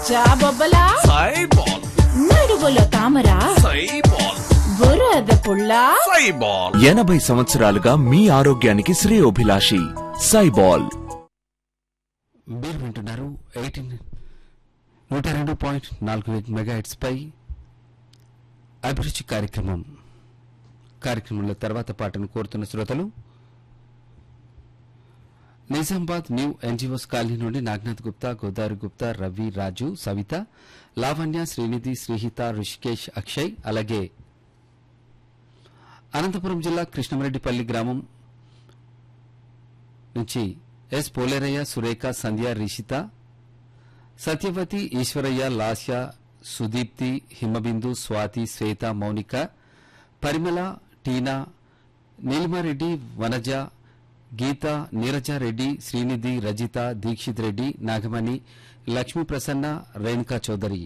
జాబొబ్బలా సైబాల్ నడువులో తామర సైబాల్ బురద పుల్ల సైబాల్ ఎనభై సంవత్సరాలుగా మీ ఆరోగ్యానికి శ్రేయోభిలాషి సైబాల్ మీరు వింటున్నారు ఎయిటీన్ నూట రెండు పాయింట్ నాలుగు మెగా పై అభిరుచి కార్యక్రమం కార్యక్రమంలో తర్వాత పాటను కోరుతున్న శ్రోతలు నిజామాబాద్ న్యూ ఎన్జిఓస్ కాలనీ నుండి నాగనాథ్ గుప్తా గోదావరి గుప్తా రవి రాజు సవిత లావణ్య శ్రీనిధి శ్రీహిత ఋషికేష్ అక్షయ్ అలాగే అనంతపురం జిల్లా కృష్ణమరెడ్డిపల్లి గ్రామం నుంచి ఎస్ పోలేరయ్య సురేఖ సంధ్య రిషిత సత్యవతి ఈశ్వరయ్య లాస్య సుదీప్తి హిమబిందు స్వాతి శ్వేత మౌనిక పరిమళ టీనా నీలిమారెడ్డి వనజ గీత నీరజారెడ్డి శ్రీనిధి రజిత దీక్షిత్ రెడ్డి నాగమణి లక్ష్మీ ప్రసన్న రేణుకా చౌదరి